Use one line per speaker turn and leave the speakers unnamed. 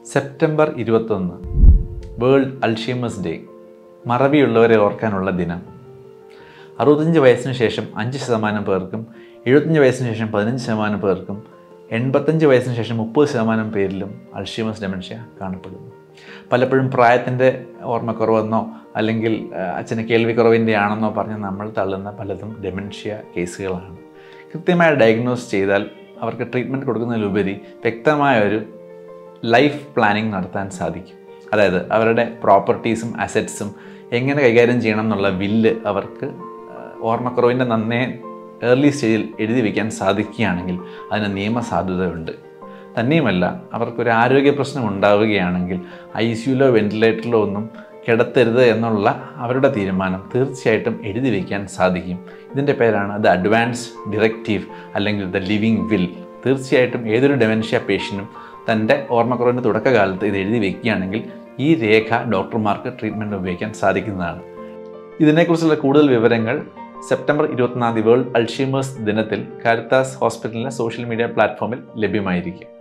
September ഇരുപത്തൊന്ന് world അൾഷീമസ് day മറവിയുള്ളവരെ ഓർക്കാനുള്ള ദിനം അറുപത്തഞ്ച് വയസ്സിന് ശേഷം അഞ്ച് ശതമാനം പേർക്കും എഴുപത്തഞ്ച് വയസ്സിന് ശേഷം പതിനഞ്ച് ശതമാനം പേർക്കും എൺപത്തഞ്ച് വയസ്സിന് ശേഷം മുപ്പത് ശതമാനം പേരിലും അൾഷീമസ് ഡെമൻഷ്യ കാണപ്പെടുന്നു പലപ്പോഴും പ്രായത്തിൻ്റെ ഓർമ്മക്കുറവെന്നോ അല്ലെങ്കിൽ ആ, അച്ഛന് കേൾവിക്കുറവിൻ്റെ ആണെന്നോ പറഞ്ഞ് നമ്മൾ തള്ളുന്ന പലതും ഡെമൻഷ്യ കേസുകളാണ് കൃത്യമായി ഡയഗ്നോസ് ചെയ്താൽ അവർക്ക് ട്രീറ്റ്മെൻറ്റ് കൊടുക്കുന്നതിലുപരി വ്യക്തമായ ഒരു ലൈഫ് പ്ലാനിങ് നടത്താൻ സാധിക്കും അതായത് അവരുടെ പ്രോപ്പർട്ടീസും അസറ്റ്സും എങ്ങനെ കൈകാര്യം ചെയ്യണം എന്നുള്ള വില്ല് അവർക്ക് ആ, ഓർമ്മക്കുറവിൻ്റെ നന്നേ ഏർലി സ്റ്റേജിൽ എഴുതി വയ്ക്കാൻ സാധിക്കുകയാണെങ്കിൽ അതിന് നിയമസാധുതയുണ്ട് തന്നെയുമല്ല അവർക്കൊരു ആരോഗ്യ പ്രശ്നം ഉണ്ടാവുകയാണെങ്കിൽ ഐ സിയുലോ വെന്റിലേറ്ററിലോ ഒന്നും കിടത്തരുത് എന്നുള്ള അവരുടെ തീരുമാനം തീർച്ചയായിട്ടും എഴുതി വയ്ക്കാൻ സാധിക്കും ഇതിൻ്റെ പേരാണ് ദ അഡ്വാൻസ് ഡിറക്റ്റീവ് അല്ലെങ്കിൽ ദ ലിവിങ് വിൽ തീർച്ചയായിട്ടും ഏതൊരു ഡെമൻഷ്യ പേഷ്യനും തൻ്റെ ഓർമ്മക്കുറവിൻ്റെ തുടക്കകാലത്ത് ഇത് എഴുതി വയ്ക്കുകയാണെങ്കിൽ ഈ രേഖ ഡോക്ടർമാർക്ക് ട്രീറ്റ്മെൻറ്റ് ഉപയോഗിക്കാൻ സാധിക്കുന്നതാണ് ഇതിനെക്കുറിച്ചുള്ള കൂടുതൽ വിവരങ്ങൾ സെപ്റ്റംബർ ഇരുപത്തൊന്നാം തീയതി വേൾഡ് അൾഷീമേഴ്സ് ദിനത്തിൽ കാരിത്താസ് ഹോസ്പിറ്റലിലെ സോഷ്യൽ മീഡിയ പ്ലാറ്റ്ഫോമിൽ ലഭ്യമായിരിക്കും